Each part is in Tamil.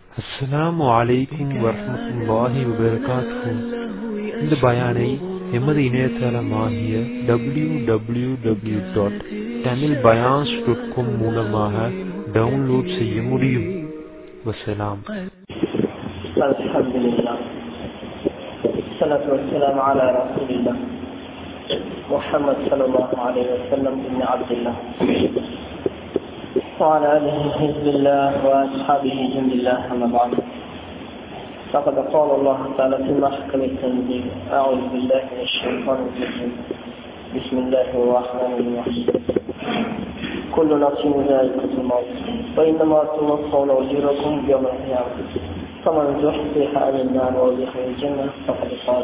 அஸ்ஸலாமு அலைக்கும் வரஹ்மத்துல்லாஹி வபரகாத்துஹு இந்த பயானை எமது இணையதளமாகிய W W W dot Tamil பயான்ஸ் டாட் காம் மூலமாக டவுன்லோட் செய்ய முடியும் வசலாம் الحمد لله الصلاة والسلام على رسول الله محمد صلى الله عليه وسلم بن عبد الله وعلى آله حزب الله وأصحابه جند الله أما بعد فقد قال الله تعالى في محكم التنزيل أعوذ بالله من الشيطان الرجيم بسم الله الرحمن الرحيم كل نفس ذائقة الموت وإنما توفون أجوركم يوم القيامة فمن زحزح عن النار وادخل الجنة فقد فاز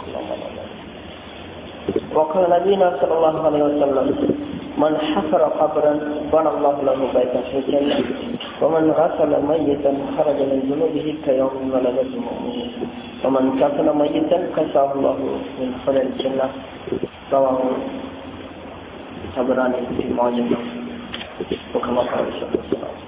وقال نبينا صلى الله عليه وسلم من حفر قبرا بنى الله له بيتا في الجنة ومن غسل ميتا خرج من ذنوبه كيوم ولدته مؤمن ومن كفن ميتا كساه الله من خلال الجنة رواه طبراني في معجم وكما قال صلى الله عليه وسلم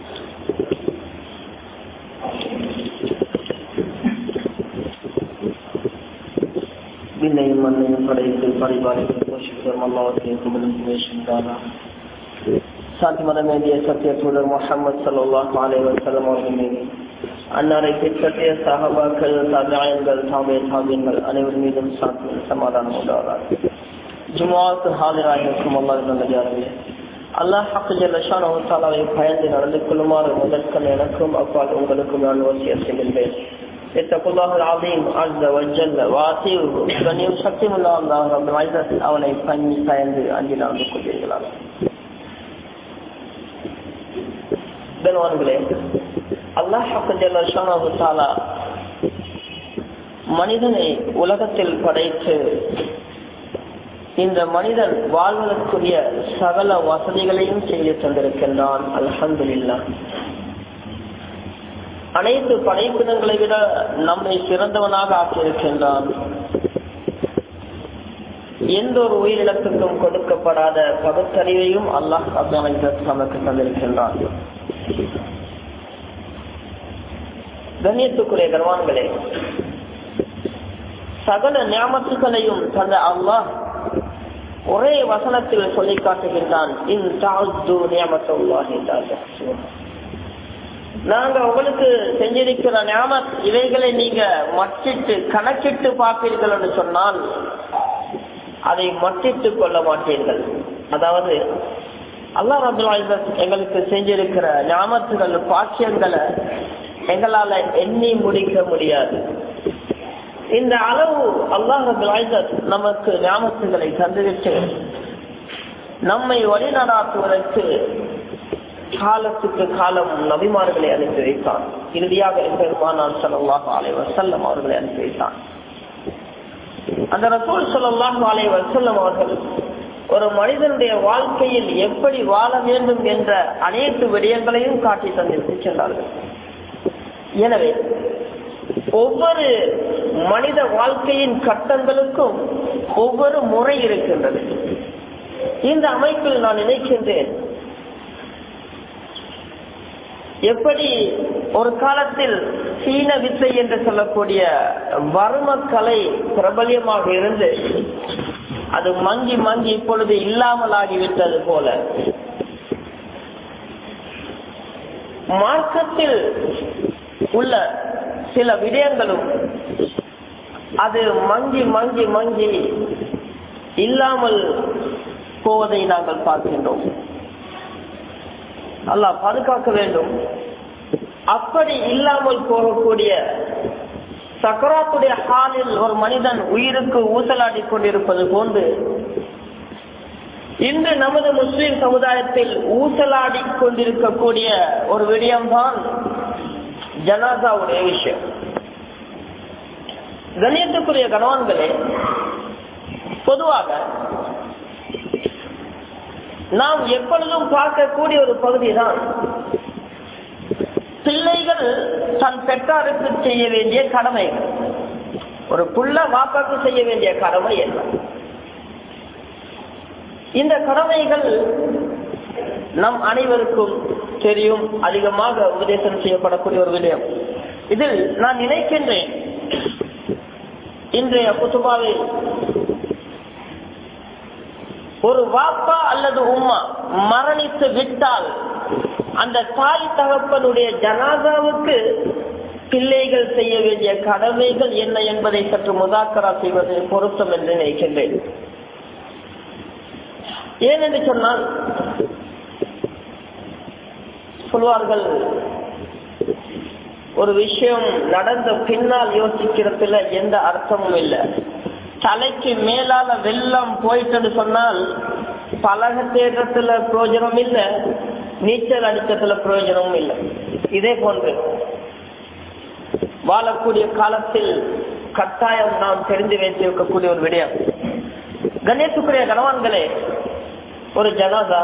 விண்ணையும் மண்ணையும் படைத்து பரிபாலித்து போஷிக்கும் அல்லாவற்றை குமரேஷன் சாந்தி மதம் வேண்டிய சத்திய தூதர் முகமது சல்லாஹ் அலை வசலம் அவர்கள் மீது அன்னாரை பின்பற்றிய சகபாக்கள் சகாயங்கள் தாமே தாமியங்கள் அனைவர் மீதும் சாந்தி சமாதானம் உண்டாவார் ஜுமாவுக்கு ஹாஜராக இருக்கும் அல்லாஹ் நல்லதாரவே அல்லாஹ் ஹக்குஜல்லான தாலாவை பயந்து நடந்து கொள்ளுமாறு முதற்கன் எனக்கும் அப்பால் உங்களுக்கும் நான் வசியம் செய்கின்றேன் اتقوا الله العظيم عز وجل واطيعه கண்ணியம் சத்தியமுள்ள அல்லாஹ் ரப்பல் இஸ்ஸத் அவனை பணி பயந்து அஞ்சி நடந்து கொள்வீர்களாக கண்வான்களே அல்லாஹ் ஹக்கஜல்லாஹு தாலா மனிதனை உலகத்தில் படைத்து இந்த மனிதன் வாழ்வதற்குரிய சகல வசதிகளையும் செய்து தந்திருக்கின்றான் அல்ஹம்துலில்லா அனைத்து படைப்பினங்களை விட நம்மை சிறந்தவனாக ஆக்கியிருக்கின்றான் எந்த ஒரு உயிரிழப்புக்கும் கொடுக்கப்படாத பகுத்தறிவையும் அல்லாஹ் நமக்கு தந்திருக்கின்றான் கண்ணியத்துக்குரிய கர்வான்களே சகல ஞாபகங்களையும் தந்த அல்லாஹ் ஒரே வசனத்தில் சொல்லி காட்டுகின்றான் நாங்க உங்களுக்கு செஞ்சிருக்கிற ஞாபக இவைகளை நீங்க மட்டிட்டு கணக்கிட்டு பார்ப்பீர்கள் என்று சொன்னால் அதை மட்டிட்டு கொள்ள மாட்டீர்கள் அதாவது அல்லா ரபுல் எங்களுக்கு செஞ்சிருக்கிற ஞாபகங்கள் பாக்கியங்களை எங்களால எண்ணி முடிக்க முடியாது இந்த அளவு அல்லாஹ் ரபுல் நமக்கு ஞாபகங்களை தந்துவிட்டு நம்மை வழிநடாத்துவதற்கு காலத்துக்கு காலம் நபிமார்களை அனுப்பி வைத்தான் இறுதியாக பெருமானார் சல்லாஹ் அலை வசல்லம் அவர்களை அனுப்பி வைத்தான் அந்த ரசூல் சல்லாஹ் அலை வசல்லம் அவர்கள் ஒரு மனிதனுடைய வாழ்க்கையில் எப்படி வாழ வேண்டும் என்ற அனைத்து விடயங்களையும் காட்டி தந்திருக்கு சென்றார்கள் எனவே ஒவ்வொரு மனித வாழ்க்கையின் கட்டங்களுக்கும் ஒவ்வொரு முறை இருக்கின்றது இந்த அமைப்பில் நான் நினைக்கின்றேன் எப்படி ஒரு காலத்தில் சீன வித்தை என்று சொல்லக்கூடிய வர்மக்கலை பிரபலியமாக இருந்து அது மங்கி மங்கி இப்பொழுது இல்லாமல் ஆகிவிட்டது போல மார்க்கத்தில் உள்ள சில விடயங்களும் அது மங்கி மங்கி மங்கி இல்லாமல் போவதை நாங்கள் பார்க்கின்றோம் அல்லாஹ் பாதுகாக்க வேண்டும் அப்படி இல்லாமல் போகக்கூடிய சக்கராத்துடைய ஹாலில் ஒரு மனிதன் உயிருக்கு ஊசலாடி கொண்டிருப்பது போன்று இன்று நமது முஸ்லிம் சமுதாயத்தில் ஊசலாடி கொண்டிருக்கக்கூடிய ஒரு விடயம்தான் ஜனாதாவுடைய விஷயம் கணியத்துக்குரிய கணவான்களே பொதுவாக நாம் எப்பொழுதும் பார்க்கக்கூடிய ஒரு பகுதி தான் பிள்ளைகள் தன் பெற்றாருக்கு செய்ய வேண்டிய கடமை ஒரு புள்ள வாப்பாக்கு செய்ய வேண்டிய கடமை என்ன இந்த கடமைகள் நம் அனைவருக்கும் தெரியும் அதிகமாக உபதேசம் செய்யப்படக்கூடிய ஒரு விடயம் இதில் நான் நினைக்கின்றேன் இன்றைய குத்துபாவில் ஒரு வாப்பா அல்லது உம்மா மரணித்து விட்டால் அந்த தாய் தகப்பனுடைய ஜனாதாவுக்கு பிள்ளைகள் செய்ய வேண்டிய கடமைகள் என்ன என்பதை சற்று முதாக்கரா செய்வது பொருத்தம் என்று நினைக்கின்றேன் ஏன் என்று சொன்னால் சொல்வார்கள் ஒரு விஷயம் நடந்த பின்னால் யோசிக்கிறதுல எந்த அர்த்தமும் இல்லை தலைக்கு மேலால வெள்ளம் போயிட்டு சொன்னால் பலக தேட்டத்துல பிரயோஜனம் இல்லை நீச்சல் அடிச்சதுல பிரயோஜனமும் இல்லை இதே போன்று வாழக்கூடிய காலத்தில் கட்டாயம் நாம் தெரிந்து வைத்திருக்கக்கூடிய ஒரு விடயம் கணேசுக்குரிய கணவான்களே ஒரு ஜனாதா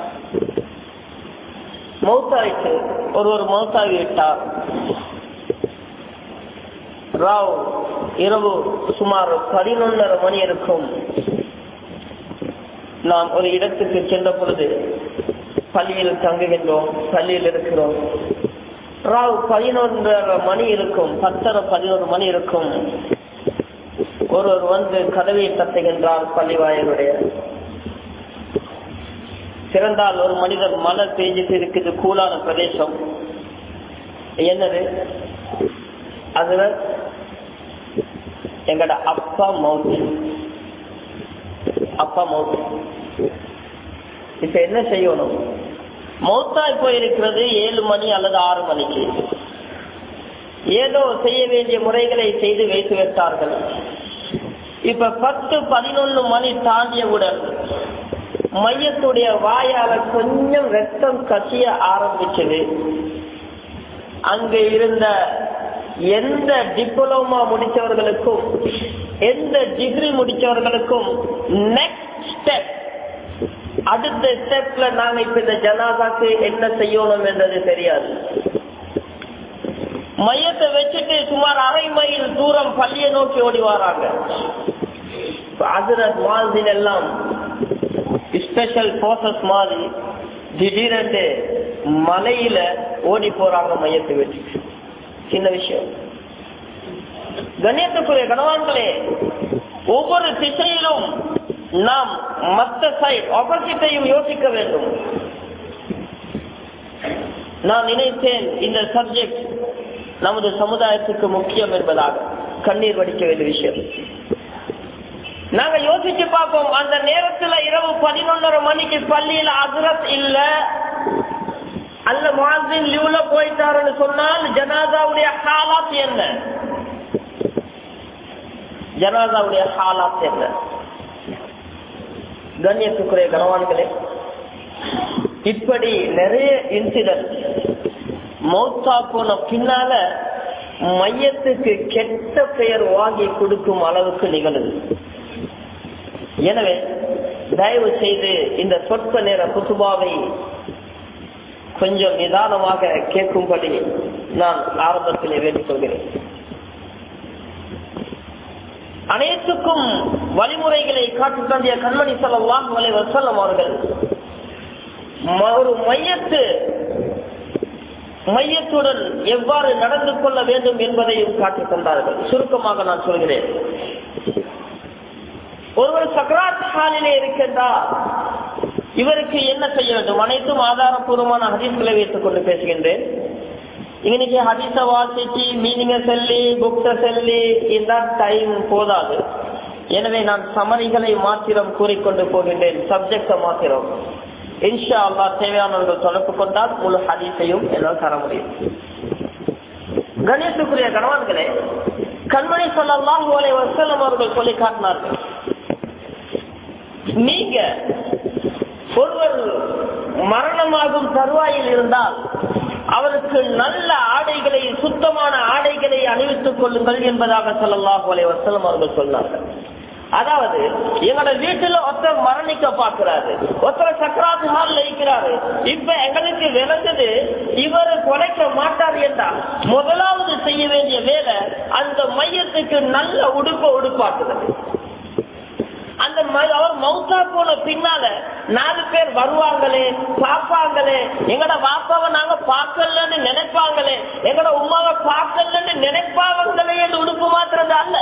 மௌத்தாயிட்டு ஒரு ஒரு மௌத்தாகி விட்டார் ராவ் இரவு சுமார் பதினொன்றரை மணி இருக்கும் நாம் ஒரு இடத்துக்கு சென்ற பொழுது பள்ளியில் தங்குகின்றோம் பள்ளியில் இருக்கிறோம் ராவ் பதினொன்றரை மணி இருக்கும் பத்தரை பதினோரு மணி இருக்கும் ஒருவர் வந்து கதவை தட்டுகின்றார் பள்ளிவாயனுடைய திறந்தால் ஒரு மனிதர் மழை பெஞ்சிட்டு இருக்குது கூலான பிரதேசம் என்னது அதுல எங்கட அப்பா மவுத் அப்பா மவுத் இப்ப என்ன செய்யணும் மௌத்தாய் போயிருக்கிறது ஏழு மணி அல்லது ஆறு மணிக்கு ஏதோ செய்ய வேண்டிய முறைகளை செய்து வைத்து வைத்தார்கள் இப்ப பத்து பதினொன்னு மணி தாண்டியவுடன் மையத்துடைய வாயால கொஞ்சம் ரத்தம் கசிய ஆரம்பிச்சது அங்க இருந்த எந்த டிப்ளோமா முடிச்சவர்களுக்கும் எந்த டிகிரி முடிச்சவர்களுக்கும் நெக்ஸ்ட் ஸ்டெப் அடுத்த ஸ்டெப்ல நாங்க இப்ப இந்த ஜனாதாக்கு என்ன செய்யணும் என்றது தெரியாது மையத்தை வச்சுட்டு சுமார் அரை மைல் தூரம் பள்ளியை நோக்கி ஓடி வராங்க ஹசரத் மாதின் எல்லாம் ஸ்பெஷல் போர்சஸ் மாதிரி திடீரென்று மலையில ஓடி போறாங்க மையத்தை வச்சு சின்ன விஷயம் கண்ணியத்துக்குரிய கணவான்களே ஒவ்வொரு திசையிலும் நாம் மற்ற சைட் ஆப்போசிட்டையும் யோசிக்க வேண்டும் நான் நினைத்தேன் இந்த சப்ஜெக்ட் நமது சமுதாயத்துக்கு முக்கியம் என்பதாக கண்ணீர் வடிக்க வேண்டிய விஷயம் நாங்க யோசிச்சு பார்ப்போம் அந்த நேரத்துல இரவு பதினொன்னரை மணிக்கு பள்ளியில அசரத் இல்ல அல்ல மாதின் லீவ்ல போயிட்டாருன்னு சொன்னால் ஜனாதாவுடைய ஹாலாத் என்ன ஜனாதாவுடைய ஹாலாத் என்ன கண்ணியத்துக்குரிய கனவான்களே இப்படி நிறைய இன்சிடென்ட் மௌத்தா போன பின்னால மையத்துக்கு கெட்ட பெயர் வாங்கி கொடுக்கும் அளவுக்கு நிகழுது எனவே தயவு செய்து இந்த சொற்ப நேர குசுபாவை கொஞ்சம் நிதானமாக கேட்கும்படி நான் ஆரம்பத்திலே வேண்டிக் கொள்கிறேன் அனைத்துக்கும் வழிமுறைகளை காட்டு தந்திய கண்மணி செல்லலாம் வலை வசல்லம் அவர்கள் ஒரு மையத்து மையத்துடன் எவ்வாறு நடந்து கொள்ள வேண்டும் என்பதையும் காட்டித் தந்தார்கள் சுருக்கமாக நான் சொல்கிறேன் ஒருவர் சக்ராத் ஹாலிலே இருக்கின்றார் இவருக்கு என்ன செய்ய வேண்டும் அனைத்தும் ஆதாரபூர்வமான ஹதீஸ்களை வைத்துக் கொண்டு பேசுகின்றேன் இன்னைக்கு ஹதீஸ வாசிச்சு மீனிங்க சொல்லி புக்ஸ சொல்லி இந்த டைம் போதாது எனவே நான் சமரிகளை மாத்திரம் கூறிக்கொண்டு போகின்றேன் சப்ஜெக்ட மாத்திரம் இன்ஷா அல்லா தேவையானவர்கள் தொடர்பு கொண்டால் முழு ஹதீஸையும் என்னால் தர முடியும் கணேசுக்குரிய கணவான்களே கண்மணி சொல்லலாம் ஓலை வசலம் அவர்கள் சொல்லி காட்டினார்கள் நீங்க ஒருவர் மரணமாகும் தருவாயில் இருந்தால் அவருக்கு நல்ல ஆடைகளை சுத்தமான ஆடைகளை அணிவித்துக் கொள்ளுங்கள் என்பதாக சொல்லலாம் ஓலை வசலம் அவர்கள் சொன்னார்கள் அதாவது எங்களோட வீட்டுல ஒருத்தர் மரணிக்க பாக்குறாரு ஒருத்தர் சக்கராத்து ஹால் இருக்கிறாரு இப்ப எங்களுக்கு விளங்குது இவர் குறைக்க மாட்டார் என்றால் முதலாவது செய்ய வேண்டிய வேலை அந்த மையத்துக்கு நல்ல உடுப்ப உடுப்பாக்குறது அந்த ம- அவர் மௌத்தா போன பின்னால நாலு பேர் வருவாங்களே பார்ப்பாங்களே எங்கட வாப்பாவை நாங்க பார்க்கலன்னு நினைப்பாங்களே எங்கட உமாவை பார்க்கலன்னு நினைப்பாங்களே என்று உடுப்பு மாத்திரம் அல்ல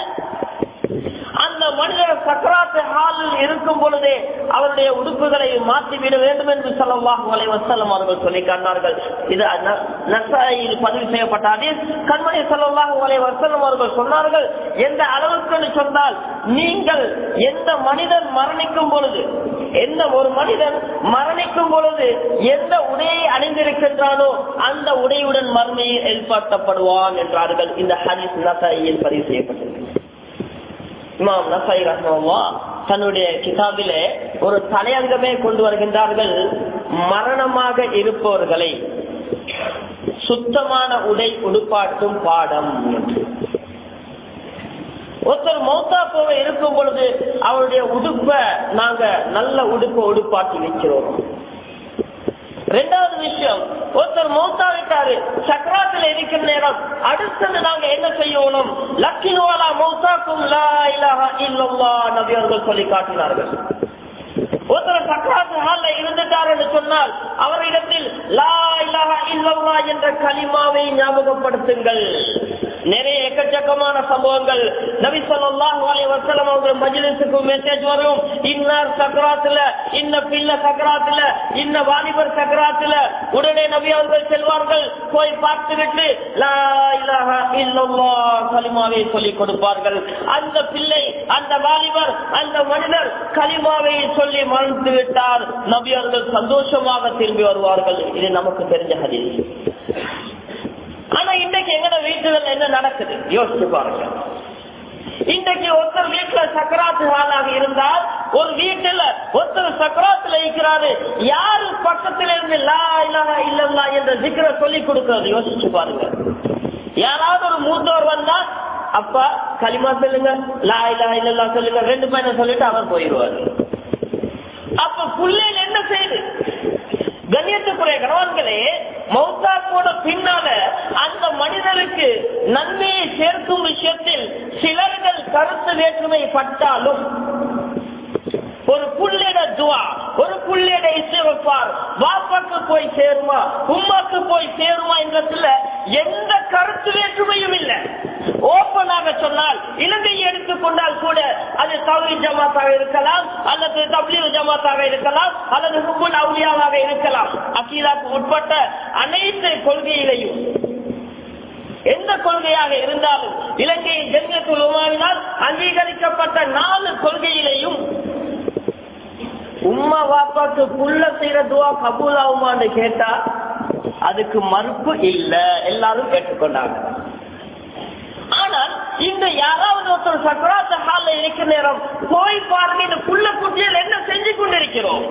அந்த மனிதர் சக்கராத்து ஹாலில் இருக்கும் பொழுதே அவருடைய உடுப்புகளை மாற்றிவிட வேண்டும் என்று சொல்லவாஹு அலை வசல்லம் அவர்கள் சொல்லி காட்டினார்கள் இது ந- நசாயில் பதிவு செய்யப்பட்ட ஹதீஸ். கண்மணி சொல்லவாஹு அலை வசல்லம் அவர்கள் சொன்னார்கள் எந்த அளவுக்கு சொன்னால் நீங்கள் எந்த மனிதன் மரணிக்கும் பொழுது எந்த ஒரு மனிதன் மரணிக்கும் பொழுது எந்த உடையை அணிந்திருக்கின்றானோ அந்த உடையுடன் மறுமையில் எழுப்பாட்டப்படுவான் என்றார்கள் இந்த ஹதீஸ் நசாயில் பதிவு செய்யப்பட்டது இமாம் நசாய் ரஹ்மல்லா தன்னுடைய கிதாபிலே ஒரு தலையங்கமே கொண்டு வருகின்றார்கள் மரணமாக இருப்பவர்களை சுத்தமான உடை உடுப்பாட்டும் பாடம் என்று ஒருத்தர் மௌத்தா போக இருக்கும் பொழுது அவருடைய உடுப்ப நாங்க நல்ல உடுப்ப உடுப்பாட்டி வைக்கிறோம் ரெண்டாவது விஷயம் ஒருத்தர் மௌத்தா விட்டாரு சக்கராத்துல இருக்கிற நேரம் அடுத்தது நாங்க என்ன செய்யணும் லக்கினுவாலா மௌத்தாக்கும் லா இலாஹா இல்லல்லா நபி அவர்கள் சொல்லி காட்டினார்கள் ஒருத்தர் சக்கராத்து ஹால்ல இருந்துட்டார் என்று சொன்னால் அவரிடத்தில் லா இலாஹா இல்லல்லா என்ற கலிமாவை ஞாபகப்படுத்துங்கள் நிறைய எக்கச்சக்கமான சம்பவங்கள் நபி ஸல்லல்லாஹு அலைஹி வஸல்லம் அவர்கள் மஜ்லிஸுக்கு மெசேஜ் வரும் இன்னார் சக்கராத்துல இன்ன பிள்ளை சக்கராத்துல இன்ன வாலிபர் சக்கராத்துல உடனே நபி அவர்கள் செல்வார்கள் போய் பார்த்துவிட்டு லா இலாஹா இல்லல்லாஹ் கலிமாவை சொல்லிக் கொடுப்பார்கள் அந்த பிள்ளை அந்த வாலிபர் அந்த மனிதர் கலிமாவை சொல்லி மறந்து விட்டார் நபி அவர்கள் சந்தோஷமாக திரும்பி வருவார்கள் இது நமக்கு தெரிஞ்ச ஹதீஸ் ஆனா இன்றைக்கு எங்கட வீட்டுகள் என்ன நடக்குது யோசிச்சு பாருங்க இன்றைக்கு ஒருத்தர் வீட்டுல சக்கராத்து ஹாலாக இருந்தால் ஒரு வீட்டுல ஒருத்தர் சக்கராத்துல இருக்கிறாரு யாரு பக்கத்துல இருந்து லா இல்லாஹா இல்லல்லா என்ற சிக்கரை சொல்லி கொடுக்கிறது யோசிச்சு பாருங்க யாராவது ஒரு மூத்தவர் வந்தா அப்பா களிமா சொல்லுங்க லா இல்லா இல்லல்லா சொல்லுங்க ரெண்டு பையனை சொல்லிட்டு அவர் போயிடுவாரு அப்ப புள்ளையில் என்ன செய்யுது கண்ணியத்துக்குரிய கணவன்களே மௌத்தா போன பின்னால அந்த மனிதருக்கு நன்மையை சேர்க்கும் விஷயத்தில் சிலர்கள் கருத்து வேற்றுமை பட்டாலும் ஒரு புள்ளிட துவா ஒரு புள்ளிட இசைவப்பார் வாப்பாக்கு போய் சேருமா உமாக்கு போய் சேருமா என்றதுல எந்த கருத்து வேற்றுமையும் இல்லை ஓப்பனாக சொன்னால் இலங்கையை எடுத்துக்கொண்டால் கூட அது தவறி ஜமாத்தாக இருக்கலாம் அல்லது தப்லீர் ஜமாத்தாக இருக்கலாம் அல்லது ஹுபுல் அவுலியாவாக இருக்கலாம் அக்கீதாக்கு உட்பட்ட அனைத்து கொள்கையிலையும் எந்த கொள்கையாக இருந்தாலும் இலங்கையின் ஜென்மத்துல் உமாவினால் அங்கீகரிக்கப்பட்ட நாலு கொள்கையிலையும் உம்மா வாப்பாக்கு புள்ள செய்யற துவா கபூல் ஆகுமான்னு கேட்டா அதுக்கு மறுப்பு இல்ல எல்லாரும் கேட்டுக்கொண்டாங்க ஆனால் இந்த யாராவது ஒருத்தர் சக்கராத்த ஹால்ல இருக்கிற நேரம் போய் பாருங்க இந்த புள்ள குட்டியில் என்ன செஞ்சு கொண்டிருக்கிறோம்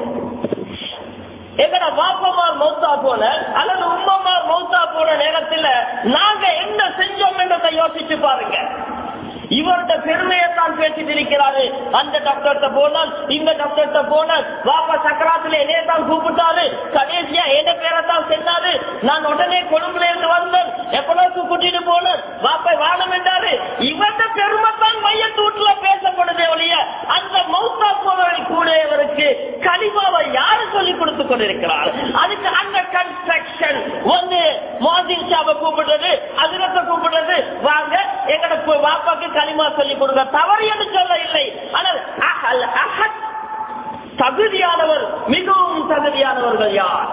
எங்கட பாப்பமார் மௌத்தா போல அல்லது உம்மமார் மௌத்தா போன நேரத்துல நாங்க என்ன செஞ்சோம் என்றதை யோசிச்சு பாருங்க இவருடைய பெருமையை தான் பேசிட்டு இருக்கிறாரு அந்த டாக்டர்கிட்ட போனால் இந்த டாக்டர்கிட்ட போனால் வாப்பா சக்கராத்துல என்னைய தான் கூப்பிட்டாரு கடைசியா என்ன பேரை தான் சென்னாரு நான் உடனே கொழும்புல இருந்து வந்தேன் எப்பளவுக்கு கூட்டிட்டு போனேன் வாப்பா வாழம் என்றாரு இவருடைய பெருமை தான் மையத்து வீட்டுல பேசப்படுதே ஒழிய அந்த மௌத்தா போனவரை கூட இவருக்கு கலிமாவை யாரு சொல்லி கொடுத்து கொண்டிருக்கிறார் அதுக்கு அந்த கன்ஸ்ட்ரக்ஷன் வந்து மோதின் ஷாபை கூப்பிடுறது அதிரத்தை கூப்பிடுறது வாங்க எங்கட பு- வாப்பாக்கு களிமா சொல்லி கொடுங்க தவறு என்று சொல்ல இல்லை ஆனால் அஹல் அஹத் தகுதியானவர் மிகவும் தகுதியானவர்கள் யார்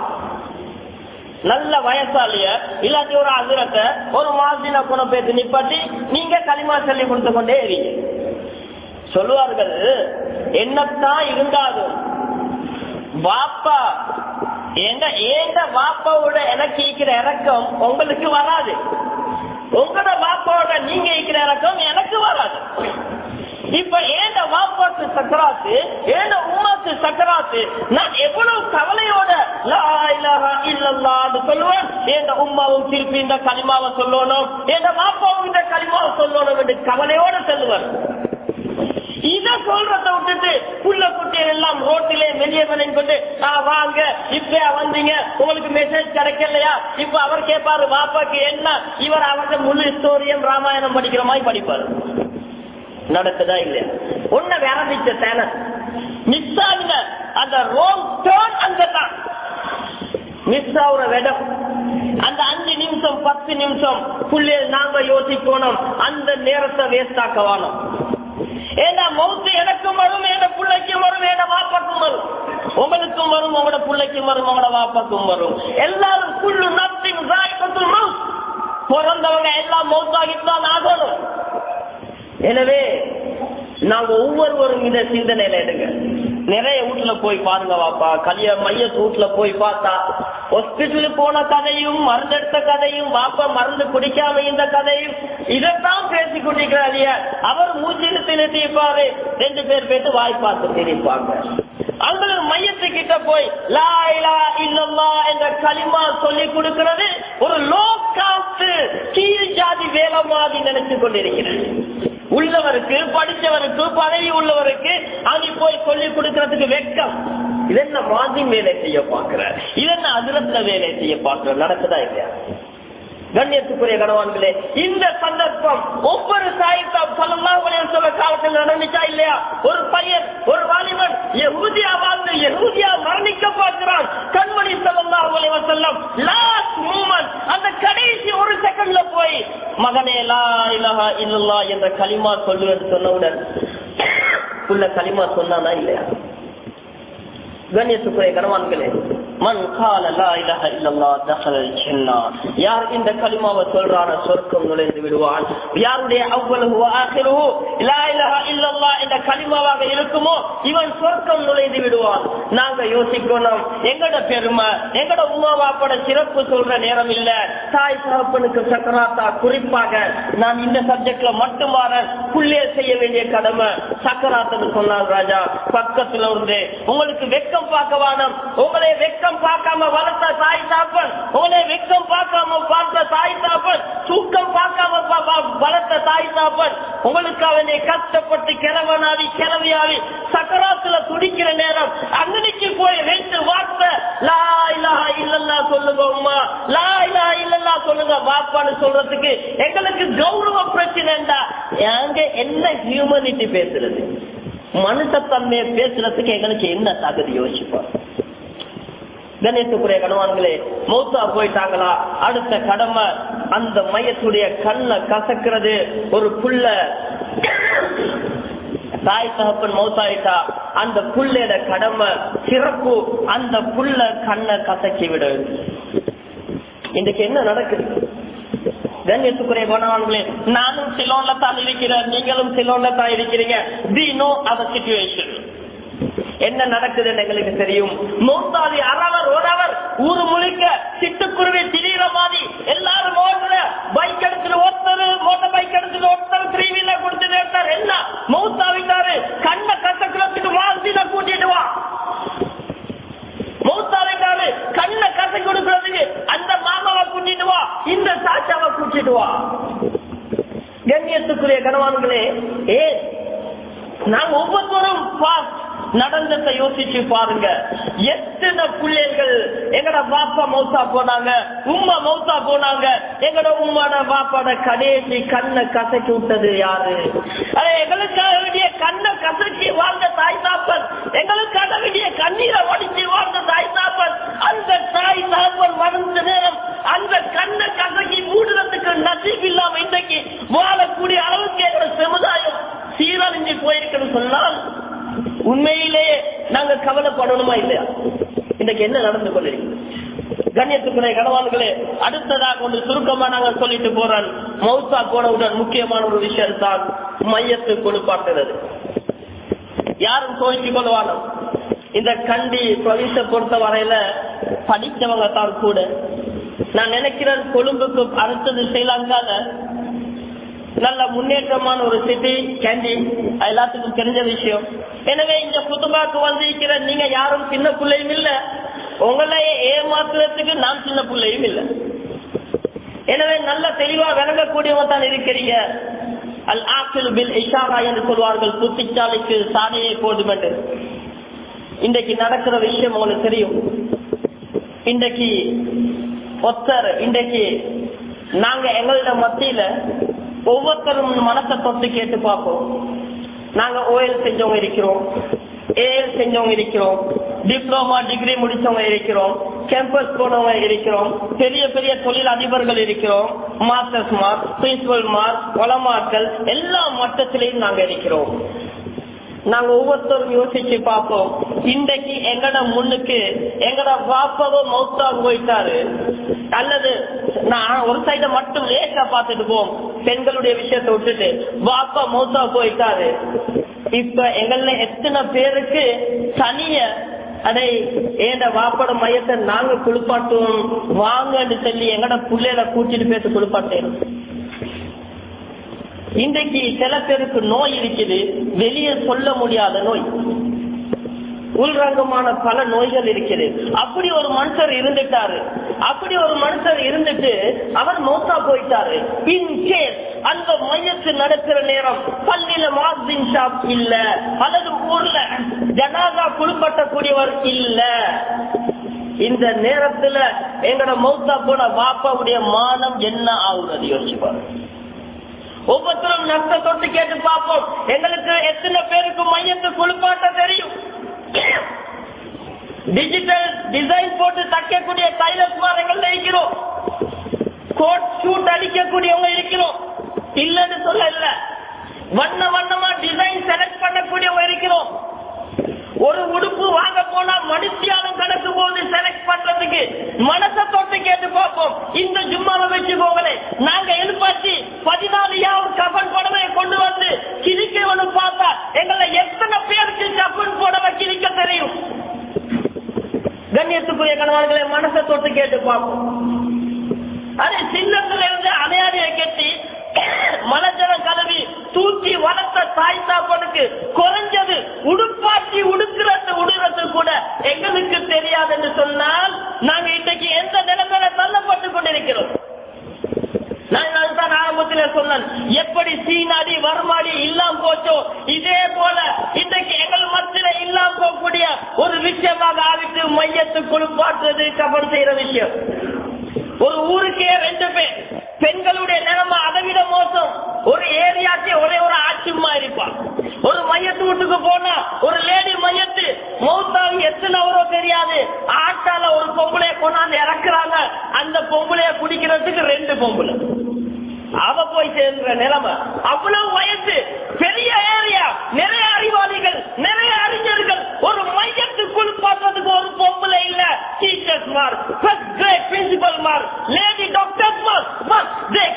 நல்ல வயசாலிய இல்லாட்டி ஒரு அதிரத்தை ஒரு மாதின குணம் பேசி நிப்பாட்டி நீங்க களிமா சொல்லி கொடுத்து கொண்டே இருங்க சொல்லுவார்கள் என்னத்தான் இருந்தாலும் வாப்பா எங்க ஏண்ட வாப்பாவோட எனக்கு இருக்கிற இறக்கம் உங்களுக்கு வராது உங்களோட வாப்பாவோட நீங்க இருக்கிற இறக்கம் எனக்கு வராது இப்ப ஏண்ட வாப்பாக்கு சக்கராத்து ஏண்ட உமாக்கு சக்கராத்து நான் எவ்வளவு கவலையோட லா இலாஹா இல்லல்லாஹ்னு சொல்லுவேன் ஏண்ட உம்மாவும் திருப்பி இந்த களிமாவை சொல்லணும் ஏண்ட வாப்பாவும் இந்த களிமாவை சொல்லணும் என்று கவலையோட சொல்லுவேன் இத சொல்றத விட்டுட்டு புள்ள குட்டிகள் எல்லாம் ரோட்டிலே வெளியே பண்ணி கொண்டு "ஆ, வாங்க இப்ப வந்தீங்க உங்களுக்கு மெசேஜ் கிடைக்கலையா இப்ப அவர் கேட்பாரு பாப்பாக்கு என்ன இவர் அவருக்கு முழு ஸ்டோரியம் ராமாயணம் படிக்கிற மாதிரி படிப்பாரு நடக்குதா இல்லையா ஒன்ன விரமிச்ச தேன மிஸ் ஆகுங்க அந்த ரோங் டேர்ன் அங்கதான் மிஸ் ஆகுற இடம் அந்த அஞ்சு நிமிஷம் பத்து நிமிஷம் புள்ளே நாங்க யோசிக்கணும் அந்த நேரத்தை வேஸ்ட் ஆக்க வேணும் ஏன்னா மவுத்து எனக்கும் வரும் என் பிள்ளைக்கும் வரும் என் வாப்பாக்கும் வரும் உங்களுக்கும் வரும் உங்களோட பிள்ளைக்கும் வரும் உங்களோட வாப்பாக்கும் வரும் எல்லாரும் புல்லு நத்தின் ராய்ப்பத்தும் பிறந்தவங்க எல்லாம் மௌத்தாகித்தான் ஆகணும் எனவே நாங்க ஒவ்வொருவரும் இந்த சிந்தனையில எடுங்க நிறைய வீட்டுல போய் பாருங்க வாப்பா கல்யாண மையத்து வீட்டுல போய் பார்த்தா ஹாஸ்பிட்டலுக்கு போன கதையும் மருந்தெடுத்த கதையும் வாப்பா மருந்து குடிக்காம இந்த கதையும் இதைத்தான் பேசி கொண்டிருக்கிறாரு அவர் மூச்சிட்டு திணிப்பாரு ரெண்டு பேர் போயிட்டு வாய் பார்த்து திணிப்பாங்க அவங்களுக்கு மையத்துக்கிட்ட போய் லா இலா இல்லல்லா என்ற களிமா சொல்லி கொடுக்கிறது ஒரு லோ காஸ்ட் கீழ் ஜாதி வேலை மாதிரி நினைச்சு கொண்டிருக்கிறது உள்ளவருக்கு படிச்சவருக்கு பதவி உள்ளவருக்கு அங்கே போய் சொல்லி கொடுக்கறதுக்கு வெட்கம் இது என்ன மாதிரி வேலை செய்ய பாக்குற இது என்ன அதிரத்துல வேலை செய்ய பாக்குற நடக்குதா இல்லையா கண்ணியத்துக்குரிய கணவான்களே இந்த சந்தர்ப்பம் ஒவ்வொரு சாயித்தாம் சொல்லலாம் சொல்ல காலத்தில் நடந்துச்சா இல்லையா ஒரு பையன் ஒரு வாலிபன் எஹூதியா வாழ்ந்து எஹூதியா மரணிக்க பார்க்கிறான் கண்மணி சொல்லலாம் செல்லம் லாஸ்ட் மூமெண்ட் அந்த கடைசி ஒரு செகண்ட்ல போய் மகனே லா இலஹா இல்லல்லா என்ற களிமா சொல்லுவேன் சொன்னவுடன் உள்ள களிமா சொன்னானா இல்லையா கண்ணியத்துக்குரிய கணவான்களே மண் கால லா இலஹ இல்லல்லா தஹலல் ஜன்னா யார் இந்த கலிமாவை சொல்றான சொர்க்கம் நுழைந்து விடுவான் யாருடைய அவ்வளவு ஆகிருவோ லா இலஹ இல்லல்லா என்ற கலிமாவாக இருக்குமோ இவன் சொர்க்கம் நுழைந்து விடுவான் நாங்க யோசிக்கணும் எங்கட பெருமை எங்கட உமா பாப்பட சிறப்பு சொல்ற நேரம் இல்ல தாய் தகப்பனுக்கு சக்கராத்தா குறிப்பாக நான் இந்த சப்ஜெக்ட்ல மட்டும் வர புள்ளே செய்ய வேண்டிய கடமை சக்கராத்துன்னு சொன்னார் ராஜா பக்கத்துல இருந்து உங்களுக்கு வெக்கம் பார்க்க வேணும் உங்களை வெக்கம் பார்க்காம வளர்த்த தாய் தாப்பன் உங்களை வெக்கம் பார்க்காம பார்த்த தாய் தாப்பன் தூக்கம் பார்க்காம வளர்த்த தாய் தாப்பன் உங்களுக்கு அவனை கஷ்டப்பட்டு கிழவனாவி கிளவியாவி சக்கராத்துல துடிக்கிற நேரம் அங்கனிக்கு போய் ரெண்டு வார்த்தை லா இலாஹா இல்லல்லா சொல்லுங்க உமா லா இலாஹா இல்லல்லா சொல்லுங்க பாப்பான்னு சொல்றதுக்கு எங்களுக்கு கௌரவ பிரச்சனைண்டா அங்க என்ன ஹியூமனிட்டி பேசுறது மனுஷத்தன்மையை பேசுறதுக்கு எங்களுக்கு என்ன தகுதி யோசிப்போம் கணேசக்குரிய கணவான்களே மௌத்தா போயிட்டாங்களா அடுத்த கடமை அந்த மையத்துடைய கண்ணை கசக்கிறது ஒரு புள்ள தாய் தகப்பன் மௌத்தாயிட்டா அந்த புள்ளையோட கடமை சிறப்பு அந்த புள்ள கண்ணை கசக்கி விடு இன்னைக்கு என்ன நடக்குது கண்ணியத்துக்குரிய குணவான்களே நானும் சிலோன்ல தான் இருக்கிறேன் நீங்களும் சிலோன்ல தான் இருக்கிறீங்க வி நோ அவர் சிச்சுவேஷன் என்ன நடக்குதுன்னு எங்களுக்கு தெரியும் மூத்தாதி அறவர் ஒருவர் ஊரு முழுக்க சிட்டுக்குருவி திடீர மாதிரி எல்லாரும் ஓடுற பைக் எடுத்துட்டு ஒருத்தர் மோட்டர் பைக் எடுத்துட்டு ஒருத்தர் த்ரீ வீலர் கொடுத்துட்டு ஒருத்தர் எல்லாம் மூத்தாவிட்டாரு கண்ண கசக்குறதுக்கு வாழ்த்தின கூட்டிட்டு வா மூத்தாவிட்டாரு கண்ண கசை கொடுக்கறதுக்கு அந்த மாமாவை கூட்டிட்டு வா இந்த சாச்சாவை கூட்டிட்டு வா கண்ணியத்துக்குரிய கணவான்களே ஏ நாங்க ஒவ்வொருத்தரும் நடந்ததை யோசிச்சு பாருங்க எத்தனை பிள்ளைகள் எங்கட பாப்பா மௌத்தா போனாங்க உமா மௌத்தா போனாங்க எங்கட உமாட பாப்பாட கடைசி கண்ணை கசக்கி விட்டது யாரு எங்களுக்காக வேண்டிய கண்ணை கசக்கி வாழ்ந்த தாய் தாப்பன் எங்களுக்காக வேண்டிய கண்ணீரை வடிச்சு வாழ்ந்த தாய் தாப்பன் அந்த தாய் தாப்பன் வளர்ந்த நேரம் அந்த கண்ணை கசக்கி மூடுறதுக்கு நசீப் இல்லாம இன்றைக்கு வாழக்கூடிய அளவுக்கு எங்களோட சமுதாயம் சீரழிஞ்சு போயிருக்குன்னு சொன்னால் உண்மையிலேயே நாங்க கவலைப்படணுமா இல்லையா இன்னைக்கு என்ன நடந்து கொண்டிருக்கு கண்ணியத்துக்குரிய கணவான்களே அடுத்ததாக கொண்டு சுருக்கமா நாங்க சொல்லிட்டு போறோம் மௌசா போனவுடன் முக்கியமான ஒரு விஷயம் தான் மையத்து கொடுப்பாட்டுறது யாரும் கோயிச்சு கொள்வானோ இந்த கண்டி பிரவிச பொறுத்த வரையில படித்தவங்க தான் கூட நான் நினைக்கிறேன் கொழும்புக்கு அடுத்தது ஸ்ரீலங்கால நல்ல முன்னேற்றமான ஒரு சிட்டி கேண்டி எல்லாத்துக்கும் தெரிஞ்ச விஷயம் எனவே இந்த புதுபாக்கு வந்திருக்கிற நீங்க யாரும் சின்ன பிள்ளையும் இல்ல உங்களை ஏமாத்துறதுக்கு நான் சின்ன பிள்ளையும் இல்ல எனவே நல்ல தெளிவா விளங்கக்கூடியவங்க தான் இருக்கிறீங்க அல் ஆக்கில் பில் இஷாரா என்று சொல்வார்கள் புத்திச்சாலைக்கு சாடையை போடும் என்று இன்றைக்கு நடக்கிற விஷயம் உங்களுக்கு தெரியும் இன்றைக்கு ஒத்தர் இன்றைக்கு நாங்க எங்களோட மத்தியில ஒவ்வொருத்தரும் மனசை தொட்டு கேட்டு பார்ப்போம் நாங்க ஓஎல் செஞ்சவங்க இருக்கிறோம் ஏஎல் செஞ்சவங்க இருக்கிறோம் டிப்ளமா டிகிரி முடிச்சவங்க இருக்கிறோம் கேம்பஸ் போனவங்க இருக்கிறோம் பெரிய பெரிய தொழில் அதிபர்கள் இருக்கிறோம் மாஸ்டர்ஸ் மார்க் பிரின்சிபல் மார்க் வளமாக்கள் எல்லா மட்டத்திலையும் நாங்க இருக்கிறோம் நாங்க ஒவ்வொருத்தரும் யோசிச்சு பார்ப்போம் இன்றைக்கு எங்கட முன்னுக்கு எங்கட பாப்பாவோ மௌத்தா போயிட்டாரு அல்லது நான் ஒரு சைட மட்டும் லேசா பார்த்துட்டு போவோம் பெண்களுடைய விஷயத்தை விட்டுட்டு பாப்பா மௌத்தா போயிட்டாரு இப்ப எங்கள எத்தனை பேருக்கு தனிய அடே ஏண்ட வாப்பட மையத்தை நாங்க குளிப்பாட்டுவோம் வாங்கன்னு சொல்லி எங்கட புள்ளையில கூட்டிட்டு பேச குளிப்பாட்டேன் இன்றைக்கு சில பேருக்கு நோய் இருக்குது வெளியே சொல்ல முடியாத நோய் உள்ரங்கமான பல நோய்கள் இருக்குது அப்படி ஒரு மனுஷர் இருந்துட்டாரு அப்படி ஒரு மனுஷர் இருந்துட்டு அவர் மௌத்தா போயிட்டாரு இன் கேஸ் அந்த மையத்து நடக்கிற நேரம் பள்ளியில மாசின் ஷாப் இல்ல அல்லது ஊர்ல ஜனாதா குழுப்பட்டக்கூடியவர் இல்ல இந்த நேரத்துல எங்கட மௌத்தா போன பாப்பாவுடைய மானம் என்ன ஆகுறது யோசிப்பாரு ஒவ்வொருத்தரும் நஷ்ட தொட்டு கேட்டு பார்ப்போம் எங்களுக்கு எத்தனை பேருக்கு மையத்து குளிப்பாட்ட தெரியும் டிஜிட்டல் டிசைன் போட்டு தைக்கக்கூடிய டைலர்ஸ் எங்கள் இருக்கிறோம் கோட் ஷூட் அடிக்கக்கூடியவங்க இருக்கிறோம் இல்லன்னு சொல்ல இல்ல வண்ண வண்ணமா டிசைன் செலக்ட் பண்ணக்கூடியவங்க இருக்கிறோம் ஒரு உடுப்பு வாங்க போனா மனுஷியாலும் கணக்கு போது செலக்ட் பண்றதுக்கு மனசை தொட்டு கேட்டு பார்ப்போம் இந்த ஜும்மாவை வச்சுக்கோங்களே நாங்க எழுப்பாச்சு பதினாலு யாவும் கபன் புடவை கொண்டு வந்து கிழிக்கவனு பார்த்தா எங்களை எத்தனை பேருக்கு கபன் புடவை கிழிக்க தெரியும் கண்ணியத்துக்குரிய கணவர்களை மனசை தொட்டு கேட்டு பார்ப்போம் அதே சின்னத்துல இருந்து அணையாடிய கெட்டி மலஜலம் கலவி தூக்கி வளர்த்த தாய் தாப்பனுக்கு குறைஞ்சது உடுப்பாட்டி உடுக்கிறது உடுறது கூட எங்களுக்கு தெரியாது என்று சொன்னால் நாங்க இன்றைக்கு எந்த நிலைமையில தள்ளப்பட்டு கொண்டிருக்கிறோம் நான் அதுதான் ஆரம்பத்தில சொன்னேன் எப்படி சீனாடி வர்மாடி இல்லாம போச்சோ இதே போல இன்றைக்கு எங்கள் மத்தியில இல்லாம போகக்கூடிய ஒரு விஷயமாக ஆகிட்டு மையத்து குளிப்பாட்டுறது கபன் செய்யற விஷயம் ஒரு ஊருக்கே ரெண்டு பேர் பெண்களுடைய நிலைமை அதை விட மோசம் ஒரு ஏரியாக்கே ஒரே ஒரு ஆட்சிமா இருப்பான் ஒரு மையத்து வீட்டுக்கு போனா ஒரு லேடி மையத்து மௌத்தாவி எத்தனை அவரோ தெரியாது ஆட்டால ஒரு பொம்பளைய கொண்டாந்து இறக்குறாங்க அந்த பொம்பளைய குடிக்கிறதுக்கு ரெண்டு பொம்பளை அவ போய் சேர்ந்த நிலைமை அவ்வளவு வயசு பெரிய ஏரியா நிறைய அறிவாளிகள் நிறைய அறிஞர்கள் ஒரு மையத்துக்குள் பார்த்ததுக்கு ஒரு பொம்பளை இல்ல டீச்சர்ஸ் மார் ஃபர்ஸ்ட் கிரேட் பிரின்சிபல் மார் லேடி டாக்டர்ஸ் மார்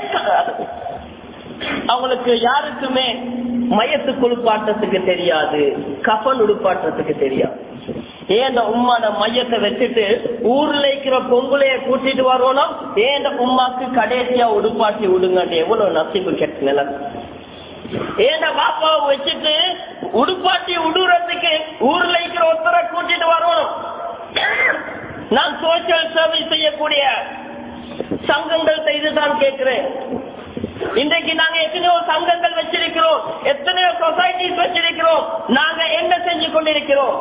அவங்களுக்கு யாருக்குமே மையத்து குளிப்பாட்டத்துக்கு தெரியாது கஃன் உடுப்பாட்டத்துக்கு தெரியாது ஏன் உம்மாட மையத்தை வச்சுட்டு ஊர்ல இருக்கிற பொங்குலைய கூட்டிட்டு வரணும் ஏன் உம்மாக்கு கடைசியா உடுப்பாட்டி விடுங்க எவ்வளவு நசிப்பு கெட்ட நிலம் ஏன் பாப்பாவை வச்சுட்டு உடுப்பாட்டி விடுறதுக்கு ஊர்ல இருக்கிற ஒருத்தரை கூட்டிட்டு வரணும் நான் சோசியல் சர்வீஸ் செய்யக்கூடிய சங்கங்கள் செய்துதான் கேட்கிறேன் இன்றைக்கு நாங்க எத்தனையோ சங்கங்கள் வச்சிருக்கிறோம் எத்தனையோ சொசைட்டிஸ் வச்சிருக்கிறோம் நாங்க என்ன செஞ்சு கொண்டிருக்கிறோம்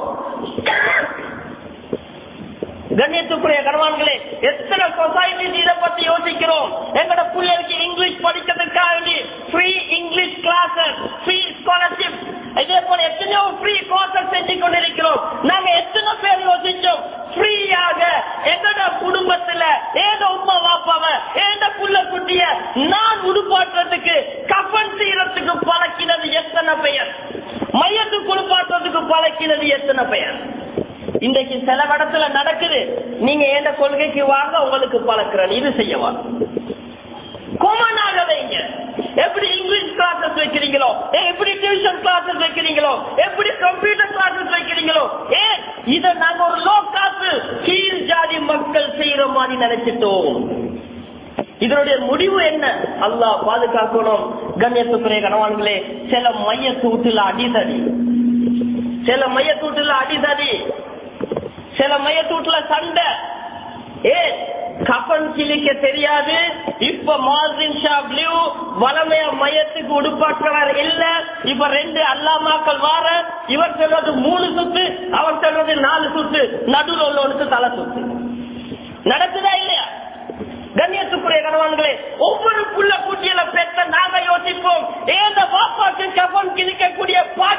கண்ணியத்துக்குரிய கணவான்களே எத்தனை சொசைட்டிஸ் இதை பத்தி யோசிக்கிறோம் எங்களோட பிள்ளைகளுக்கு இங்கிலீஷ் படிக்கிறதுக்காக free English classes free scholarship இதே போல எத்தனையோ ஃப்ரீ கோர்சஸ் செஞ்சு கொண்டிருக்கிறோம் நாங்க எத்தனை பேர் யோசிச்சோம் ஃப்ரீயாக எங்கட குடும்பத்துல ஏதோ உமா வாப்பாவ ஏத புள்ள குட்டிய நான் உடுப்பாட்டுறதுக்கு கப்பன் செய்யறதுக்கு பழக்கினது எத்தனை பெயர் மையத்து குளிப்பாட்டுறதுக்கு பழக்கினது எத்தனை பெயர் இன்றைக்கு சில இடத்துல நடக்குது நீங்க எந்த கொள்கைக்கு வாங்க உங்களுக்கு பழக்கிறேன் இது செய்யவா கோமனாக வைங்க எப்படி இங்கிலீஷ் கிளாஸஸ் வைக்கிறீங்களோ எப்படி டியூஷன் கிளாஸஸ் வைக்கிறீங்களோ எப்படி கம்ப்யூட்டர் கிளாஸஸ் வைக்கிறீங்களோ ஏன் இத நாங்க ஒரு லோ காசு கீழ் ஜாதி மக்கள் செய்யற மாதிரி நினைச்சிட்டோம் இதனுடைய முடிவு என்ன அல்லாஹ் பாதுகாக்கணும் கண்ணியத்துக்குரிய கணவான்களே சில மையத்தூட்டுல அடிதடி சில மையத்தூட்டுல அடிதடி சில மையத்தூட்டுல சண்டை ஏ கப்பன் கிழிக்க தெரியாது இப்ப மாசின் ஷாப்லயும் வளமைய மையத்துக்கு உடுப்பாற்றவர் இல்ல இப்ப ரெண்டு அல்லாமாக்கள் வார இவர் சொல்றது மூணு சுத்து அவர் சொல்றது நாலு சுத்து நடுவில் உள்ளவனுக்கு தலை சுத்து நடக்குதா இல்லையா கண்ணியத்துக்குரிய கணவான்களே ஒவ்வொரு புள்ள குட்டியில பெற்ற நாங்க யோசிப்போம் ஏந்த பாப்பாக்கு கபன் கிழிக்கக்கூடிய பா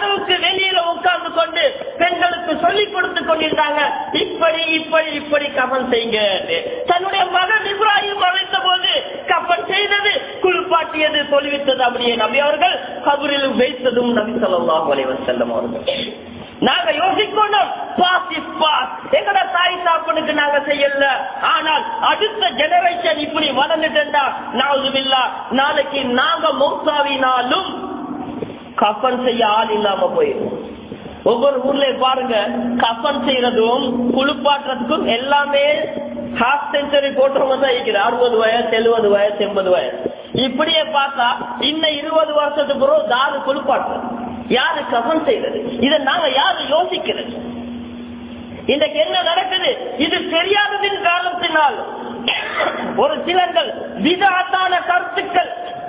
கதவுக்கு வெளியில உட்கார்ந்து கொண்டு பெண்களுக்கு சொல்லிக் கொடுத்து கொண்டிருந்தாங்க இப்படி இப்படி இப்படி கபன் செய்யுங்க தன்னுடைய மகன் இப்ராஹிம் அழைத்த போது கபன் செய்தது குளிப்பாட்டியது தொழுவித்தது அப்படியே நபி அவர்கள் கபரில் வைத்ததும் நபி சொல்லாஹ் வலைவன் செல்லும் அவர்கள் நாங்க யோசிக்கணும் பாஸ் இஸ் பாஸ் எங்கட தாய் சாப்பனுக்கு நாங்க செய்யல ஆனால் அடுத்த ஜெனரேஷன் இப்படி வளர்ந்துட்டா நாவுதுபில்லா நாளைக்கு நாங்க மௌசாவினாலும் கஃபன் செய்ய ஆள் இல்லாம போயிடும் ஒவ்வொரு ஊர்ல பாருங்க கஃபன் செய்யறதும் குளிப்பாட்டுறதுக்கும் எல்லாமே ஹாஃப் செஞ்சுரி போட்டவங்க தான் இருக்கிற அறுபது வயசு எழுபது வயசு எண்பது வயசு இப்படியே பார்த்தா இன்னும் இருபது வருஷத்துக்கு பிறகு தாரு குளிப்பாட்டுறது யாரு கஃபன் செய்யறது இதை நாங்க யாரு யோசிக்கிறது இன்றைக்கு என்ன நடக்குது இது தெரியாததின் காரணத்தினால் ஒரு சிலர்கள் விதாத்தான கருத்துக்கள்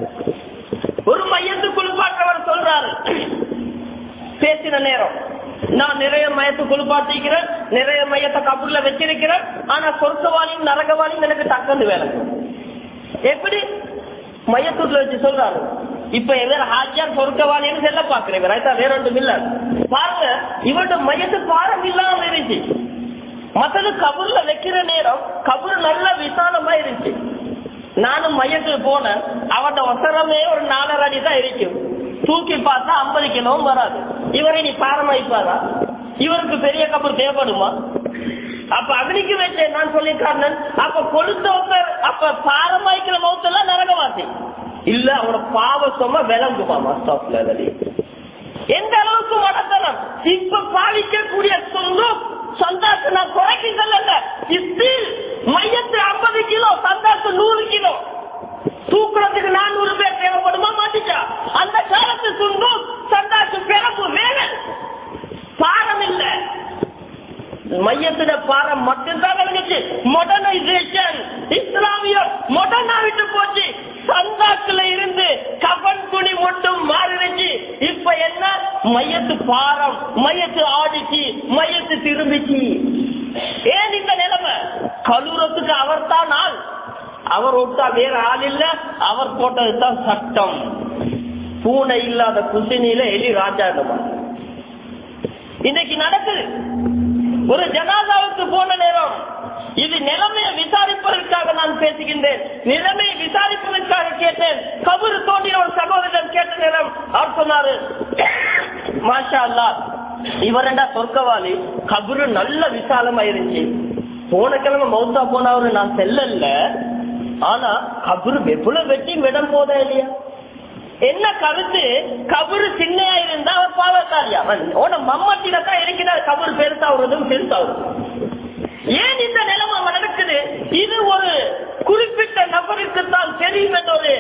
ஒரு மையத்து குளிப்பாட்டவர் சொல்றாரு பேசின நேரம் நான் நிறைய மையத்து குளிப்பாட்டிக்கிறேன் நிறைய மையத்தை கபூர்ல வச்சிருக்கிறேன் ஆனா சொர்க்கவாளியும் நரகவாளியும் எனக்கு தக்கந்து வேலை எப்படி மையத்தூர்ல வச்சு சொல்றாரு இப்ப எதிர ஹாஜியார் சொர்க்கவாளின்னு செல்ல பாக்குறேன் ரைட்டா வேற ஒன்றும் இல்ல பாருங்க இவரோட மையத்து பாரம் இல்லாம இருந்துச்சு மத்தது கபூர்ல வைக்கிற நேரம் கபூர் நல்ல விசாலமா இருந்துச்சு நானும் மையத்துக்கு போனேன் அவட வசரமே ஒரு நாலரை அடி தான் இருக்கும் தூக்கி பார்த்தா ஐம்பது கிலோவும் வராது இவரை நீ பாரம் வைப்பாரா இவருக்கு பெரிய கபூர் தேவைப்படுமா அப்ப அக்னிக்கு வச்சேன் நான் சொல்லிக்காரன் அப்ப கொடுத்தவங்க அப்ப பாரம் வைக்கிற மௌத்தெல்லாம் நரகவாசி இல்ல அவனோட பாவ சொம விளங்குமா மஸ்தாப்ல எந்த அளவுக்கு மடத்தனம் இப்ப பாவிக்கக்கூடிய சொந்தம் சந்தாசு நான் குறைக்கு சொல்லல ஸ்டில் மையத்து ஐம்பது கிலோ சந்தாசு நூறு கிலோ தூக்குறதுக்கு நானூறு பேர் தேவைப்படுமா மாட்டிச்சா அந்த காலத்து சுண்டும் சந்தாசு பிறப்பு வேலை பாரம் இல்ல மையத்திட பாரம் மட்டும்தான் இருந்துச்சு மாடர்னைசேஷன் இஸ்லாமிய மாடர்னா விட்டு போச்சு சந்தாக்குல இருந்து கபன் துணி மட்டும் மாறிடுச்சு இப்ப என்ன மையத்து பாரம் மையத்து ஆடிச்சு மையத்து திரும்பிச்சு ஏன் இந்த நிலைமை கலூரத்துக்கு அவர் தான் ஆள் அவர் விட்டா வேற ஆள் இல்ல அவர் போட்டதுதான் சட்டம் பூனை இல்லாத குசினியில எலி ராஜாங்கமா இன்னைக்கு நடக்குது ஒரு ஜனாதாவுக்கு போன நேரம் இது நிலைமையை விசாரிப்பதற்காக நான் பேசுகின்றேன் நிலைமையை விசாரிப்பதற்காக கேட்டேன் கபரு தோண்டிய ஒரு சகோதரன் கேட்ட நேரம் அவர் சொன்னாரு மாஷா அல்லா இவரண்டா சொர்க்கவாளி கபரு நல்ல விசாலமா இருந்துச்சு போன கிழமை மௌத்தா போனவரு நான் செல்லல ஆனா கபரு எவ்வளவு வெட்டி விடம் போதா இல்லையா என்ன கருத்து கபரு சின்னையா இருந்தா அவர் பாவத்தாலியா உன மம்மட்டில தான் இருக்கிறார் கபரு பெருசாவுறதும் பெருசாவுறதும் ஏன் இந்த நிலைமை நடக்குது இது ஒரு குறிப்பிட்ட நபருக்கு தான் தெரியும் என்ற ஒரு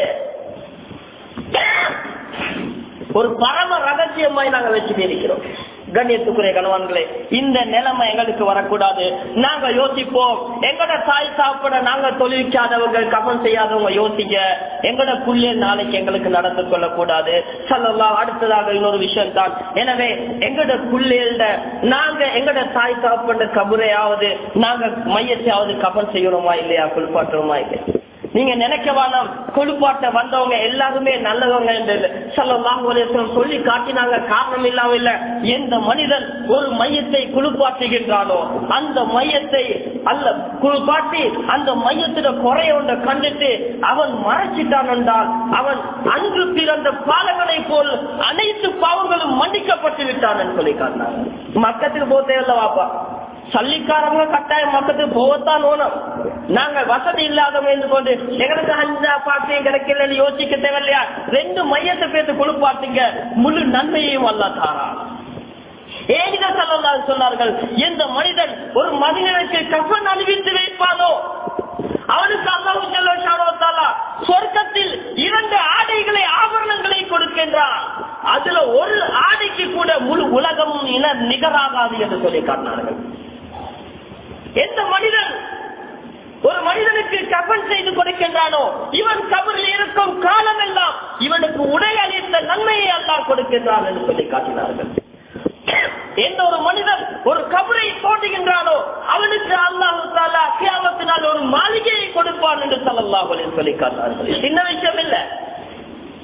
ஒரு பரம ரகசியமாய் நாங்க வச்சுட்டு இருக்கிறோம் கண்ணியத்துக்குரிய கணவான்களே இந்த நிலைமை எங்களுக்கு வரக்கூடாது நாங்க யோசிப்போம் எங்கட தாய் சாப்பிட நாங்க தொழிற்காதவங்க கவனம் செய்யாதவங்க யோசிக்க எங்கட புள்ளே நாளைக்கு எங்களுக்கு நடந்து கொள்ள கூடாது சொல்லலாம் அடுத்ததாக இன்னொரு விஷயம் தான் எனவே எங்கட புள்ளேட நாங்க எங்கட தாய் சாப்பிட கபுரையாவது நாங்க மையத்தையாவது கபன் செய்யணுமா இல்லையா குளிப்பாட்டுறோமா இல்லையா நீங்க நினைக்க வேணாம் கொழுப்பாட்ட வந்தவங்க எல்லாருமே நல்லவங்க என்று சொல்லலாம் சொல்லி காட்டினாங்க காரணம் இல்லாம இல்ல எந்த மனிதன் ஒரு மையத்தை குளிப்பாட்டுகின்றானோ அந்த மையத்தை அல்ல குளிப்பாட்டி அந்த மையத்திட குறைய ஒன்றை கண்டுட்டு அவன் மறைச்சிட்டான் என்றால் அவன் அன்று பிறந்த பாலங்களை போல் அனைத்து பாவங்களும் மன்னிக்கப்பட்டு விட்டான் என்று சொல்லி காட்டினாங்க மக்கத்துக்கு போத்தே இல்ல வாப்பா சல்லிக்காரங்க கட்டாயம் மக்கத்துக்கு போகத்தான் ஓணும் நாங்க வசதி இல்லாதவங்க கொண்டு எங்களுக்கு அஞ்சா பாட்டியும் கிடைக்கல யோசிக்க தேவையில்லையா ரெண்டு மையத்தை பேத்து குளிப்பாட்டுங்க முழு நன்மையையும் அல்ல தாரா ஏனித சொல்லலாம் சொன்னார்கள் எந்த மனிதன் ஒரு மனிதனுக்கு கஃபன் அணிவித்து வைப்பானோ அவனுக்கு அல்லாஹு ஜல்லா சொர்க்கத்தில் இரண்டு ஆடைகளை ஆபரணங்களை கொடுக்கின்றான் அதுல ஒரு ஆடைக்கு கூட முழு உலகமும் இன நிகராகாது என்று சொல்லி காட்டினார்கள் எந்த மனிதன் ஒரு மனிதனுக்கு கபன் செய்து கொடுக்கின்றானோ இவன் கபரில் இருக்கும் காலம் எல்லாம் இவனுக்கு உடை அளித்த நன்மையை எல்லாம் கொடுக்கின்றான் என்று சொல்லி காட்டினார்கள் எந்த ஒரு மனிதன் ஒரு கபரை தோண்டுகின்றானோ அவனுக்கு அல்லாஹு கியாமத்தினால் ஒரு மாளிகையை கொடுப்பான் என்று சல்லாஹ் சொல்லி காட்டினார்கள் சின்ன விஷயம் இல்ல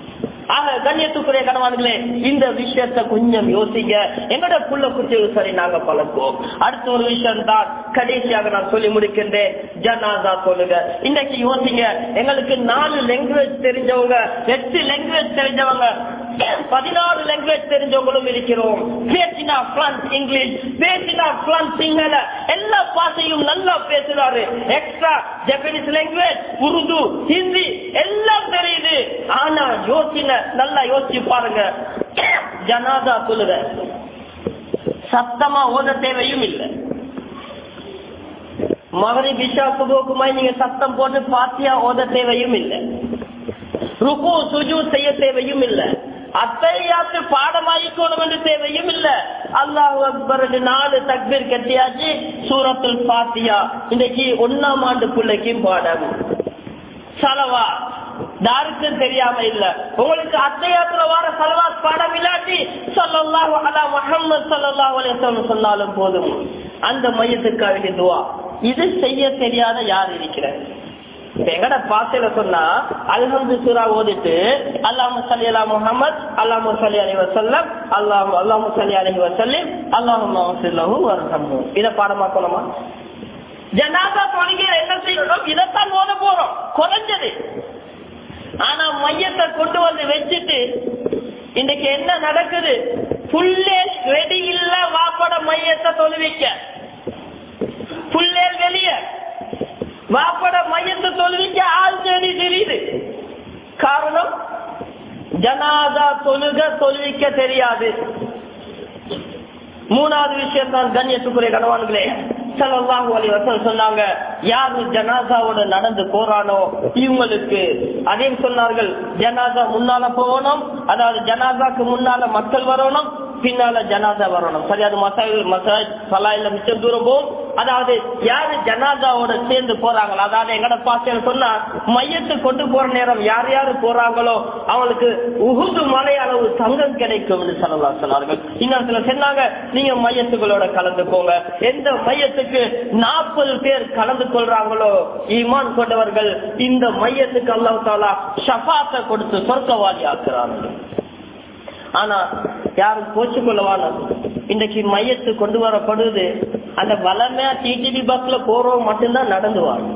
ஆக கண்ணியத்துக்குரிய கணவான்களே இந்த விஷயத்தை கொஞ்சம் யோசிங்க எங்கட புள்ள குட்டிகள் சரி நாங்க பழக்குவோம் அடுத்த ஒரு விஷயம் தான் கடைசியாக நான் சொல்லி முடிக்கின்றேன் ஜனாதா சொல்லுங்க இன்னைக்கு யோசிங்க எங்களுக்கு நாலு லாங்குவேஜ் தெரிஞ்சவங்க எட்டு லாங்குவேஜ் தெரிஞ்சவங்க பதினாறு லாங்குவேஜ் தெரிஞ்சவங்களும் இருக்கிறோம் பேசினா பிரான்ஸ் இங்கிலீஷ் பேசினா பிரான்ஸ் சிங்கள எல்லா பாஷையும் நல்லா பேசுறாரு extra Japanese language Urdu Hindi எல்லாம் தெரியுது ஆனா யோசிங்க நல்லா யோசிச்சு பாருங்க ஜனாதா சொல்லுற சத்தமா ஓத தேவையும் இல்லை மகரி பிஷா சுபோக்குமாய் நீங்க சத்தம் போட்டு பாத்தியா ஓத தேவையும் இல்லை ருக்கு சுஜு செய்ய தேவையும் இல்லை அத்தையாத்து பாடமாயிக்கணும் என்று தேவையும் இல்ல அல்லாஹ் அக்பர் நாலு தக்பீர் கட்டியாச்சு சூரத்துல் பாத்தியா இன்னைக்கு ஒன்னாம் ஆண்டு பிள்ளைக்கும் பாடம் சலவா யாருக்கு தெரியாம இல்ல உங்களுக்கு அத்தையாத்துல வர சலவாத் பாடம் இல்லாட்டி சொல்லல்லாஹு அலா முஹம்மது ஸல்லல்லாஹு அலைஹி வஸல்லம் சொன்னாலும் போதும் அந்த மையத்துக்காக துவா இது செய்ய தெரியாத யார் இருக்கிறார் எங்கட பாசையில சொன்னா அல்ஹம்து சூரா ஓதிட்டு அல்லாம சல்லி அலா முஹம்மத் அல்லாம சல்லி அலி வசல்லம் அல்லாம அல்லாம சல்லி அலி வசல்லிம் அல்லாஹு வரஹம்ஹு இத பாடமாக்கணுமா ஜனாதா தொழுகையில என்ன செய்யணும் இதைத்தான் ஓத போறோம் குறைஞ்சது ஆனா மையத்தை கொண்டு வந்து வச்சுட்டு இன்னைக்கு என்ன நடக்குது புல்லேல் ரெடி இல்ல வாப்பட மையத்தை தொழுவிக்க புல்லேல் வெளியே வாப்பட மையத்தை தொழுவிக்க ஆள் தேடி தெரியுது காரணம் ஜனாதா தொழுக தொழுவிக்க தெரியாது மூணாவது விஷயம் தான் கண்ணியத்துக்குரிய கணவான்களே சல்லாஹூ அலி வசல் சொன்னாங்க யாரு ஜனாசாவோட நடந்து போறானோ இவங்களுக்கு அதையும் சொன்னார்கள் ஜனாசா முன்னால போகணும் அதாவது ஜனாசாக்கு முன்னால மக்கள் வரணும் பின்னால ஜனாதா வரணும் சரி அது மசாயில் மசாஜ் சலாயில மிச்சம் தூரம் போகும் அதாவது யாரு ஜனாதாவோட சேர்ந்து போறாங்களோ அதாவது எங்கட பாசையில சொன்னா மையத்தை கொண்டு போற நேரம் யார் யாரு போறாங்களோ அவங்களுக்கு உகுது மலை அளவு தங்கம் கிடைக்கும் சொல்லலாம் சொன்னார்கள் இன்னொருத்துல சொன்னாங்க நீங்க மையத்துகளோட கலந்துக்கோங்க எந்த மையத்துக்கு நாற்பது பேர் கலந்து கொள்றாங்களோ ஈமான் கொண்டவர்கள் இந்த மையத்துக்கு அல்லாஹ் தாலா ஷபாத்தை கொடுத்து சொர்க்கவாதி ஆக்குறார்கள் ஆனா யாரும் கோச்சு கொள்ளவான இன்னைக்கு மையத்து கொண்டு வரப்படுது அந்த வளமையா டிடிவி பஸ்ல போறவங்க மட்டும்தான் நடந்து வாழும்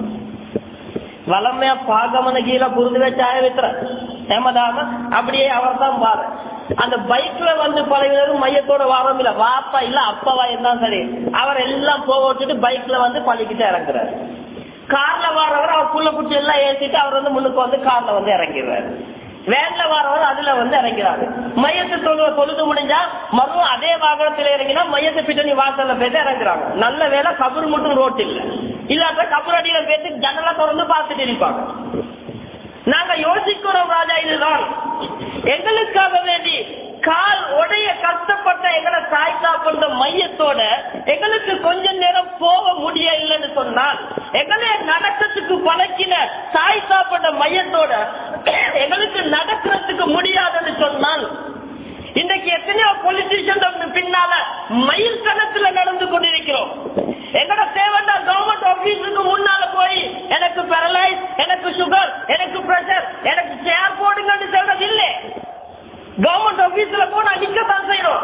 வளமையா பாகமன கீழே புரிந்து வச்சாய வைக்கிற ஏமதாம அப்படியே அவர் தான் பாரு அந்த பைக்ல வந்து பழகினரும் மையத்தோட வாரம் இல்ல வாப்பா இல்ல அப்பாவா இருந்தாலும் சரி அவர் எல்லாம் போக வச்சுட்டு பைக்ல வந்து பழகிட்டு இறங்குறாரு கார்ல வாரவர் அவர் புள்ள குச்சி எல்லாம் ஏற்றிட்டு அவர் வந்து முன்னுக்கு வந்து கார்ல வந்து இறங்கிடுறாரு வேன்ல வரவர் அதுல வந்து இறங்கிறாரு மையத்தை தொழு தொழுது முடிஞ்சா மறுவும் அதே வாகனத்துல இறங்கினா மையத்தை பின்னணி வாசல்ல போயிட்டு இறங்குறாங்க நல்ல வேலை கபர் மட்டும் ரோட் இல்ல இல்லாட்ட கபர் அடியில போயிட்டு ஜன்னலை திறந்து பார்த்துட்டு இருப்பாங்க நாங்க யோசிக்கிறோம் ராஜா இதுதான் எங்களுக்காக வேண்டி கால் உடைய கஷ்டப்பட்ட எங்களை தாய் காப்பந்த மையத்தோட எங்களுக்கு கொஞ்ச நேரம் போக முடிய இல்லைன்னு சொன்னால் எங்களை நடக்கிறதுக்கு பழக்கின தாய் சாப்பிட்ட மையத்தோட எங்களுக்கு நடக்கிறதுக்கு முடியாதுன்னு சொன்னால் இன்றைக்கு எத்தனையோ பொலிட்டீஷியன் பின்னால மயில் கணத்துல நடந்து கொண்டிருக்கிறோம் எங்கட தேவைன்னா கவர்மெண்ட் ஆபீஸுக்கு முன்னால போய் எனக்கு பேரலைஸ் எனக்கு சுகர் எனக்கு பிரஷர் எனக்கு சேர் போடுங்கன்னு சொல்றது இல்லை கவர்மெண்ட் ஆபீஸ்ல போனா நிக்கத்தான் செய்யறோம்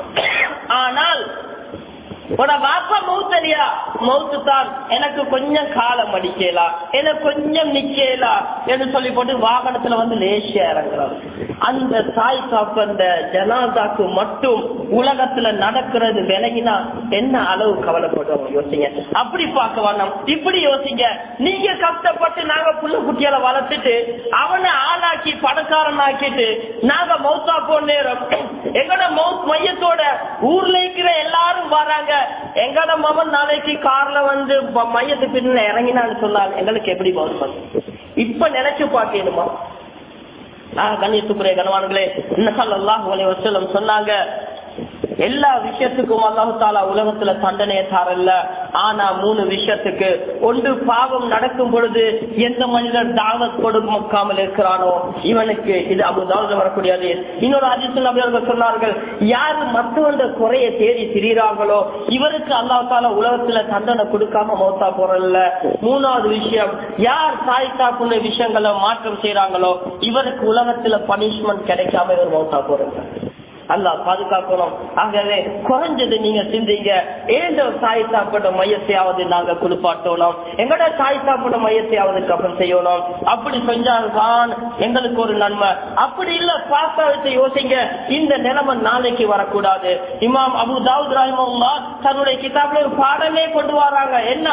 ஆனால் உன வாப்பா மௌத்தலியா மௌத்து தான் எனக்கு கொஞ்சம் காலம் அடிக்கலாம் எனக்கு கொஞ்சம் நிக்கலாம் என்று சொல்லி போட்டு வாகனத்துல வந்து லேசியா இறங்குறாரு அந்த தாய் காப்பந்த ஜனாதாக்கு மட்டும் உலகத்துல நடக்கிறது விலகினா என்ன அளவு கவலைப்படுவோம் யோசிங்க அப்படி பார்க்க வேணாம் இப்படி யோசிங்க நீங்க கஷ்டப்பட்டு நாங்க புள்ள குட்டியால வளர்த்துட்டு அவனை ஆளாக்கி பணக்காரன் ஆக்கிட்டு நாங்க மௌத்தா போன நேரம் எங்கட மவுத் மையத்தோட ஊர்ல இருக்கிற எல்லாரும் வராங்க எங்கட மகன் நாளைக்கு கார்ல வந்து மையத்து பின்ன இறங்கினான்னு சொன்னாங்க எங்களுக்கு எப்படி பவுன் இப்ப நினைச்சு பாக்கணுமா கண்ணியத்துக்குரிய கனவான்களே இன்னசல்லாஹ் வசலம் சொன்னாங்க எல்லா விஷயத்துக்கும் அல்லாஹு தாலா உலகத்துல தண்டனையை தாரல்ல ஆனா மூணு விஷயத்துக்கு ஒன்று பாவம் நடக்கும் பொழுது எந்த மனிதர் தாவத் கொடுக்காமல் இருக்கிறானோ இவனுக்கு இது அபுதாவது வரக்கூடியது இன்னொரு அதிர்ஷ்ட நபியர்கள் சொன்னார்கள் யாரு மற்றவங்க குறைய தேடி திரிகிறாங்களோ இவருக்கு அல்லாஹ் தாலா உலகத்துல தண்டனை கொடுக்காம மௌத்தா போறல மூணாவது விஷயம் யார் தாய் தாக்குன விஷயங்களை மாற்றம் செய்யறாங்களோ இவருக்கு உலகத்துல பனிஷ்மெண்ட் கிடைக்காம இவர் மௌத்தா போறாங்க அல்லா பாதுகாக்கணும் ஆகவே குறைஞ்சது நீங்க சிந்திங்க ஏதோ தாய் சாப்பிட மையத்தையாவது நாங்க குளிப்பாட்டணும் எங்கட தாய் சாப்பிட மையத்தையாவது கப்பல் செய்யணும் அப்படி செஞ்சால்தான் எங்களுக்கு ஒரு நன்மை அப்படி இல்ல பாஸ்தா வச்சு யோசிங்க இந்த நிலைமை நாளைக்கு வரக்கூடாது இமாம் அபு தாவூத் ரஹிமல்லா தன்னுடைய கிதாப்ல ஒரு பாடமே கொண்டு வராங்க என்ன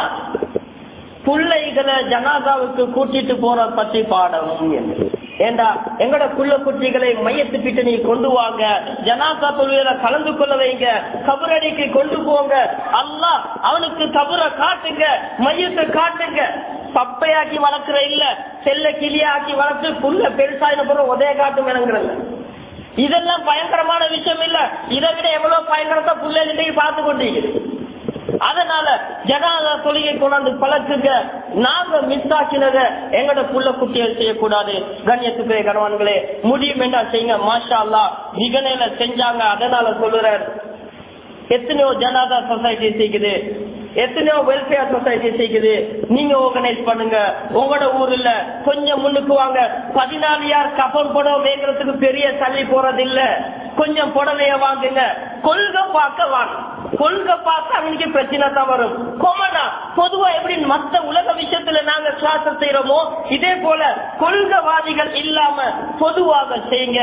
பிள்ளைகளை ஜனாதாவுக்கு கூட்டிட்டு போற பற்றி பாடம் ஏண்டா எங்கட புள்ள குட்டிகளை மையத்துக்கிட்ட நீ கொண்டு வாங்க ஜனாசா தொழுகையில கலந்து கொள்ள வைங்க கபரடிக்கு கொண்டு போங்க அல்லா அவனுக்கு கபரை காட்டுங்க மையத்தை காட்டுங்க பப்பையாக்கி வளர்க்கிற இல்ல செல்ல கிளியாக்கி வளர்த்து புல்ல பெருசாயின பிறகு உதய காட்டும் இறங்குறங்க இதெல்லாம் பயங்கரமான விஷயம் இல்ல இதை விட எவ்வளவு பயங்கரத்தை புள்ளைகிட்டே பார்த்து கொண்டிருக்கிறது அதனால ஜனாத தொழுகை கொண்டாந்து பழக்குங்க நாங்க மிஸ் ஆக்கினத எங்கட புள்ள குட்டிகள் செய்யக்கூடாது கண்ணியத்துக்குரிய கணவன்களே முடியும் என்றா செய்யுங்க மாஷா அல்லா நிகனையில செஞ்சாங்க அதனால சொல்லுறார் எத்தனையோ ஜனாதா சொசைட்டி செய்யுது எத்தனையோ வெல்ஃபேர் சொசைட்டி செய்யுது நீங்க ஆர்கனைஸ் பண்ணுங்க உங்களோட ஊர்ல கொஞ்சம் முன்னுக்கு வாங்க பதினாலு யார் கப்பல் புடவை வேங்கிறதுக்கு பெரிய தள்ளி போறது இல்ல கொஞ்சம் புடவைய வாங்குங்க கொள்கை பார்க்க வாங்க கொள்கை பார்த்து அவனுக்கு பிரச்சனை தான் வரும் கொமனா பொதுவா எப்படி மத்த உலக விஷயத்துல நாங்க சுவாசம் செய்யறோமோ இதே போல கொள்கைவாதிகள் இல்லாம பொதுவாக செய்யுங்க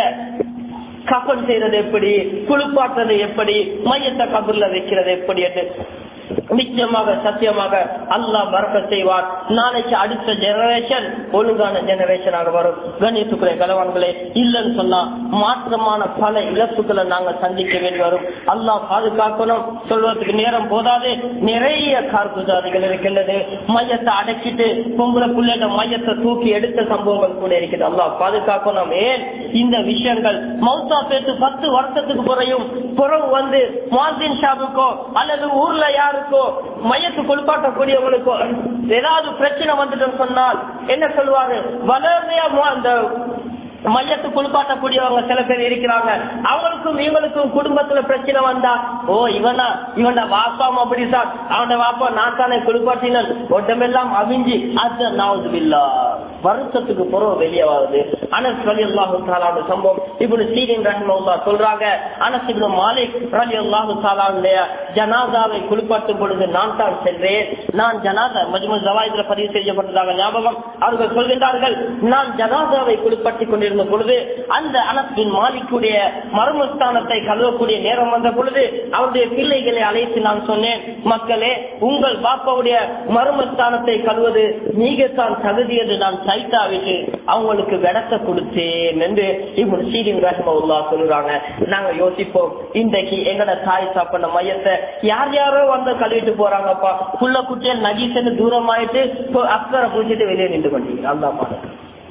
கப்பல் செய்யறது எப்படி குளிப்பாட்டுறது எப்படி மையத்தை கபர்ல வைக்கிறது எப்படி என்று நிச்சயமாக சத்தியமாக அல்லாஹ் பறக்க செய்வார் நாளைக்கு அடுத்த ஜெனரேஷன் ஒழுங்கான ஜெனரேஷனாக வரும் கணித்துக்குரிய கலவான்களே இல்லைன்னு சொன்னா மாற்றமான பல இழப்புகளை நாங்க சந்திக்க வேண்டி வரும் அல்லாஹ் பாதுகாக்கணும் சொல்வதற்கு நேரம் போதாது நிறைய கார்குஜாதிகள் இருக்கின்றது மையத்தை அடக்கிட்டு பொம்பளை பிள்ளைங்க மையத்தை தூக்கி எடுத்த சம்பவங்கள் கூட இருக்குது அல்லாஹ் பாதுகாக்கணும் ஏன் இந்த விஷயங்கள் மௌத்தா பேத்து பத்து வருஷத்துக்கு பிறையும் புறவு வந்து மாசின் ஷாபுக்கோ அல்லது ஊர்ல யாருக்கோ மையத்து கொழுப்பாட்டக்கூடியவங்களுக்கோ ஏதாவது பிரச்சனை வந்துட்டு சொன்னால் என்ன சொல்லுவாரு வளர்மையா அந்த மையத்து குளிப்பாட்டக்கூடியவங்க சில பேர் இருக்கிறாங்க அவங்களுக்கும் இவங்களுக்கும் குடும்பத்துல பிரச்சனை வந்தா ஓ இவனா இவன வாப்பாம் அப்படித்தான் அவன வாப்பா நான் தானே குளிப்பாட்டினன் உடம்பெல்லாம் அவிஞ்சி அது நாவுதுல்லா வருஷத்துக்கு புறவு வெளியே வருது அனஸ் ரலி அல்லாஹு தாலான சம்பவம் இப்படி சீரின் ரஹ்மல்லா சொல்றாங்க அனஸ் இப்படி மாலிக் ரலி அல்லாஹு தாலாவுடைய ஜனாதாவை குளிப்பாட்டும் பொழுது நான் தான் சென்றேன் நான் ஜனாதா மஜ்மு ஜவாயிதுல பதிவு செய்யப்பட்டதாக ஞாபகம் அவர்கள் சொல்கின்றார்கள் நான் ஜனாதாவை குளிப்பாட்டி கொண்டிருந்த பொழுது அந்த அனஸ்பின் மாலிக்குடைய மர்மஸ்தானத்தை கழுவக்கூடிய நேரம் வந்த பொழுது அவருடைய பிள்ளைகளை அழைத்து நான் சொன்னேன் மக்களே உங்கள் பாப்பாவுடைய மர்மஸ்தானத்தை கழுவது நீங்க தான் தகுதியது நான் சைத்தாவிட்டு அவங்களுக்கு விடத்தை கொடுத்தேன் என்று இப்படி சீரின் ரஹ்மல்லா சொல்லுறாங்க நாங்க யோசிப்போம் இன்றைக்கு எங்கட தாய் சாப்பிட மையத்தை யார் யாரோ வந்து கழுவிட்டு போறாங்கப்பா புள்ள குட்டியல் நகீசன்னு தூரம் ஆயிட்டு அக்கறை பூச்சிட்டு வெளியே நின்று கொண்டீங்க அல்லா பாருங்க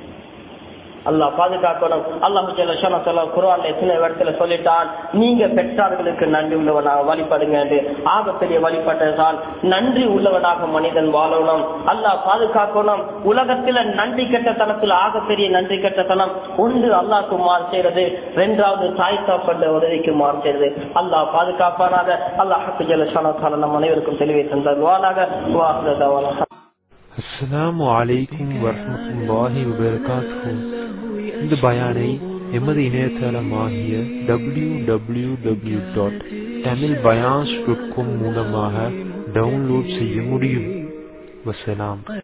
அல்லா பாதுகாக்கணும் அல்லாஹு குரான் எத்தனை இடத்துல சொல்லிட்டான் நீங்க பெற்றார்களுக்கு நன்றி உள்ளவனாக வழிபடுங்க என்று ஆகப்பெரிய வழிபட்டதான் நன்றி உள்ளவனாக மனிதன் வாழணும் அல்லாஹ் பாதுகாக்கணும் உலகத்துல நன்றி கெட்டத்தனத்தில் ஆகப்பெரிய நன்றி கெட்டத்தனம் ஒன்று அல்லாஹ்க்கு மாறு செய்யறது இரண்டாவது தாய் சாப்பாடு உதவிக்கு மாறு செய்யறது அல்லாஹ் பாதுகாப்பானாக அல்லாஹுக்கு ஜலசான நம் அனைவருக்கும் தெளிவை தந்தருவானாக அஸ்ஸலாமு அலைக்கும் வரமத்துல்லாஹி வபரகாத்துஹு இந்த பயானை எமது இணையதளமாகிய W W W dot Tamil பயான்ஸ் டாட் காம் மூலமாக டவுன்லோட் செய்ய முடியும் வசலாம்